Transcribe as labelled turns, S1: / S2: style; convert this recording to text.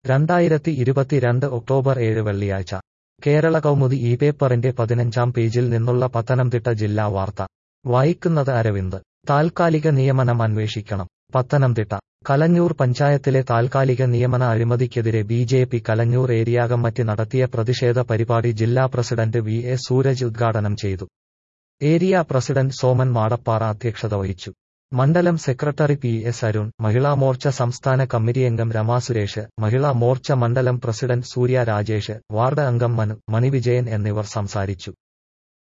S1: രണ്ടായിരത്തി ഇരുപത്തിരണ്ട് ഒക്ടോബർ ഏഴ് വെള്ളിയാഴ്ച കേരള കൗമുദി ഈ പേപ്പറിന്റെ പതിനഞ്ചാം പേജിൽ നിന്നുള്ള പത്തനംതിട്ട ജില്ലാ വാർത്ത വായിക്കുന്നത് അരവിന്ദ് താൽക്കാലിക നിയമനം അന്വേഷിക്കണം പത്തനംതിട്ട കലഞ്ഞൂർ പഞ്ചായത്തിലെ താൽക്കാലിക നിയമന അഴിമതിക്കെതിരെ B J P Kalanjoor area committee നടത്തിയ പ്രതിഷേധ പരിപാടി ജില്ലാ പ്രസിഡന്റ് വി എ സൂരജ് ഉദ്ഘാടനം ചെയ്തു ഏരിയ പ്രസിഡന്റ് സോമൻ മാടപ്പാറ അധ്യക്ഷത വഹിച്ചു മണ്ഡലം secretary P S Arun Mahila Morcha സംസ്ഥാന കമ്മിറ്റിയംഗം രമാ സുരേഷ് മഹിളാ മോർച്ച മണ്ഡലം പ്രസിഡന്റ് സൂര്യ രാജേഷ് വാർഡ് അംഗം മനു മണിവിജയൻ എന്നിവർ സംസാരിച്ചു